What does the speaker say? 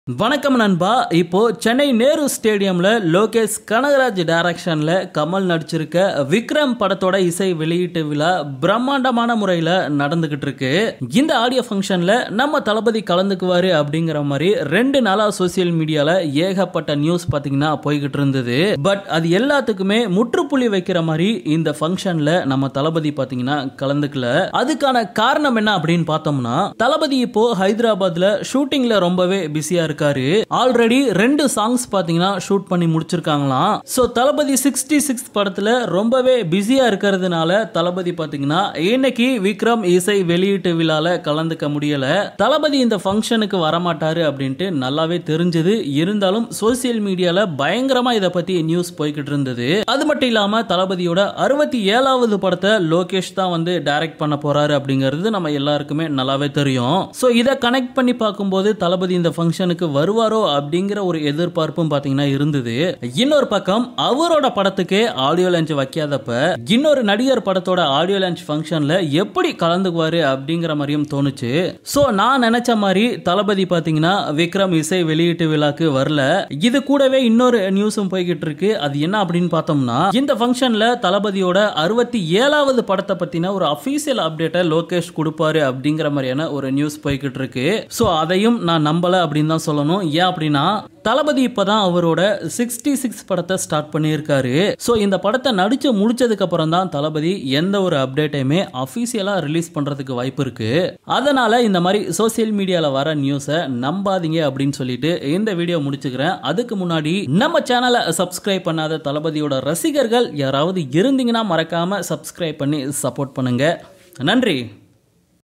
வணக்கம் நண்பா இப்போ சென்னை நேரு ஸ்டேடியம்ல லோகேஷ் கனகராஜ் டைரக்ஷன்ல கமல் நடிச்சிருக்க விக்ரம் படத்தோட இசை வெளியீட்டு விழா பிரம்மாண்டமான முறையில் நடந்துகிட்டு இருக்கு இந்த ஆடியோ ஃபங்க்ஷன்ல நம்ம தளபதி கலந்துக்குவாரு அப்படிங்கிற மாதிரி ரெண்டு நாளா சோசியல் மீடியால ஏகப்பட்ட நியூஸ் பாத்தீங்கன்னா போய்கிட்டு இருந்தது பட் அது எல்லாத்துக்குமே முற்றுப்புள்ளி வைக்கிற மாதிரி இந்த ஃபங்க்ஷன்ல நம்ம தளபதி பாத்தீங்கன்னா கலந்துக்கல அதுக்கான காரணம் என்ன அப்படின்னு பார்த்தோம்னா தளபதி இப்போ ஹைதராபாத்ல ஷூட்டிங்ல ரொம்பவே பிஸியா இருக்காரு ஆல்ரெடி ரெண்டு சாங்ஸ் பாத்தீங்கன்னா ஷூட் பண்ணி முடிச்சிருக்காங்களாம் சோ தளபதி சிக்ஸ்டி சிக்ஸ் படத்துல ரொம்பவே பிஸியா இருக்கிறதுனால தளபதி பாத்தீங்கன்னா இன்னைக்கு விக்ரம் இசை வெளியீட்டு விழால கலந்துக்க முடியல தளபதி இந்த ஃபங்க்ஷனுக்கு வரமாட்டாரு அப்படின்ட்டு நல்லாவே தெரிஞ்சது இருந்தாலும் சோசியல் மீடியால பயங்கரமா இதை பத்தி நியூஸ் போய்கிட்டு இருந்தது அது மட்டும் இல்லாம தளபதியோட அறுபத்தி ஏழாவது படத்தை லோகேஷ் தான் வந்து டைரக்ட் பண்ண போறாரு அப்படிங்கிறது நம்ம எல்லாருக்குமே நல்லாவே தெரியும் சோ இதை கனெக்ட் பண்ணி பார்க்கும்போது தளபதி இந்த ஃபங்க்ஷனுக்கு வருவாரோ அப்படிங்கிற ஒரு எதிர்பார்ப்பும் பாத்தீங்கன்னா இருந்தது இன்னொரு பக்கம் அவரோட படத்துக்கே ஆடியோ லான்ச் வைக்காதப்ப இன்னொரு நடிகர் படத்தோட ஆடியோ லான்ச் ஃபங்க்ஷன்ல எப்படி கலந்துக்குவாரு அப்படிங்கிற மாதிரியும் தோணுச்சு சோ நான் நினைச்ச மாதிரி தளபதி பாத்தீங்கன்னா விக்ரம் இசை வெளியீட்டு விழாக்கு வரல இது கூடவே இன்னொரு நியூஸும் போய்கிட்டு இருக்கு அது என்ன அப்படின்னு பார்த்தோம்னா இந்த ஃபங்க்ஷன்ல தளபதியோட அறுபத்தி ஏழாவது படத்தை பத்தின ஒரு அபிஷியல் அப்டேட்டை லோகேஷ் கொடுப்பாரு அப்படிங்கிற மாதிரியான ஒரு நியூஸ் போய்கிட்டு இருக்கு சோ அதையும் நான் நம்பல அப்படின்னு தான் சொல்லணும் ஏன் அப்படின்னா தளபதி இப்பதான் அவரோட சிக்ஸ்டி சிக்ஸ் படத்தை ஸ்டார்ட் பண்ணியிருக்காரு ஸோ இந்த படத்தை நடிச்சு முடிச்சதுக்கு அப்புறம் தான் தளபதி எந்த ஒரு அப்டேட்டையுமே அஃபீஷியலா ரிலீஸ் பண்றதுக்கு வாய்ப்பு இருக்கு அதனால இந்த மாதிரி சோசியல் மீடியால வர நியூஸை நம்பாதீங்க அப்படின்னு சொல்லிட்டு இந்த வீடியோ முடிச்சுக்கிறேன் அதுக்கு முன்னாடி நம்ம சேனலை சப்ஸ்கிரைப் பண்ணாத தளபதியோட ரசிகர்கள் யாராவது இருந்தீங்கன்னா மறக்காம சப்ஸ்கிரைப் பண்ணி சப்போர்ட் பண்ணுங்க நன்றி